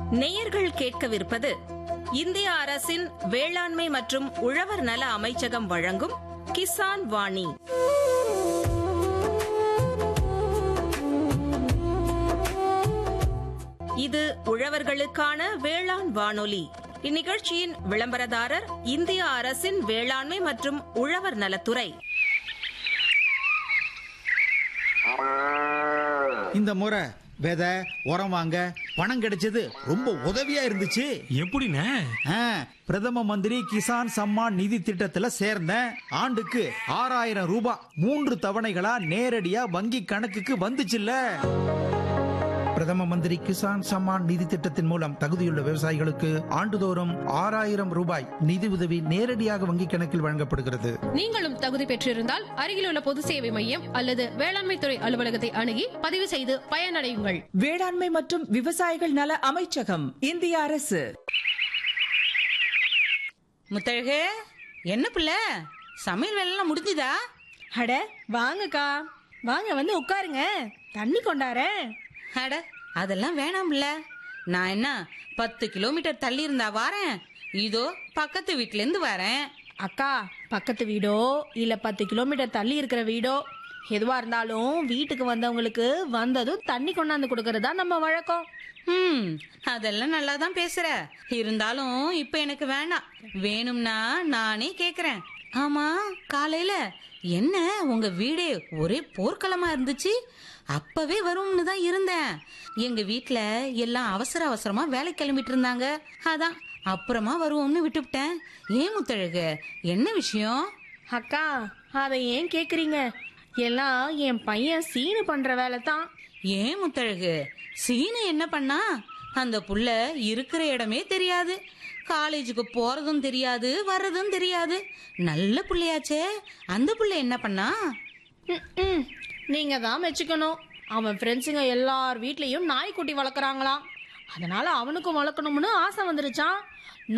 நேயர்கள் கேட்கவிருப்பது இந்திய அரசின் வேளாண்மை மற்றும் உழவர் நல அமைச்சகம் வழங்கும் கிசான் வாணி இது உழவர்களுக்கான வேளாண் வானொலி இந்நிகழ்ச்சியின் விளம்பரதாரர் இந்திய அரசின் வேளாண்மை மற்றும் உழவர் நலத்துறை இந்த முறை விதை உரம் வாங்க பணம் கிடைச்சது ரொம்ப உதவியா இருந்துச்சு எப்படிண்ணே ஆ, பிரதம மந்திரி கிசான் சம்மான் நிதி திட்டத்துல சேர்ந்தேன் ஆண்டுக்கு ஆறாயிரம் ரூபாய் மூன்று தவணைகளா நேரடியா வங்கி கணக்குக்கு வந்துச்சுல்ல பிரதம மந்திரி கிசான் சம்மான் நிதி திட்டத்தின் மூலம் தகுதியுள்ள விவசாயிகளுக்கு ஆண்டுதோறும் ஆறாயிரம் ரூபாய் நிதி உதவி நேரடியாக வங்கிக் கணக்கில் வழங்கப்படுகிறது நீங்களும் தகுதி பெற்றிருந்தால் அருகிலுள்ள பொது சேவை மையம் அல்லது வேளாண்மை துறை அலுவலகத்தை அணுகி பதிவு செய்து பயனடையுங்கள் வேளாண்மை மற்றும் விவசாயிகள் நல அமைச்சகம் இந்திய அரசு முத்தழகு என்ன பிள்ளை சமையல் வேலைலாம் முடிஞ்சுதா அட வாங்கக்கா வாங்க வந்து உட்காருங்க தண்ணி கொண்டாரேன் அட அதெல்லாம் வேணாம் பிள்ளை நான் என்ன பத்து கிலோமீட்டர் தள்ளி இருந்தா வாரேன் இதோ பக்கத்து வீட்ல இருந்து வரேன் அக்கா பக்கத்து வீடோ இல்ல பத்து கிலோமீட்டர் தள்ளி இருக்கிற வீடோ எதுவா இருந்தாலும் வீட்டுக்கு வந்தவங்களுக்கு வந்ததும் தண்ணி கொண்டாந்து கொடுக்கறதா நம்ம வழக்கம் ம் அதெல்லாம் நல்லா தான் பேசுற இருந்தாலும் இப்ப எனக்கு வேணாம் வேணும்னா நானே கேக்குறேன் ஆமா காலையில என்ன உங்க வீடே ஒரே போர்க்களமா இருந்துச்சு அப்பவே வரும்னு தான் இருந்தேன் எங்க வீட்ல எல்லாம் அவசர அவசரமா வேலை கிளம்பிட்டு இருந்தாங்க அதான் அப்புறமா வருவோம்னு விட்டுவிட்டேன் ஏன் முத்தழகு என்ன விஷயம் அக்கா அதை ஏன் கேக்குறீங்க எல்லாம் என் பையன் சீனு பண்ற வேலை தான் ஏன் முத்தழகு சீனு என்ன பண்ணா அந்த புள்ள இருக்கிற இடமே தெரியாது காலேஜுக்கு போறதும் தெரியாது வர்றதும் தெரியாது நல்ல புள்ளையாச்சே அந்த புள்ள என்ன பண்ணா ம், நீங்க தான் மெச்சுக்கணும் அவன் ஃப்ரெண்ட்ஸுங்க எல்லார் வீட்லயும் நாய்க்குட்டி வளர்க்குறாங்களாம் அதனால அவனுக்கும் வளர்க்கணும்னு ஆசை வந்துருச்சான்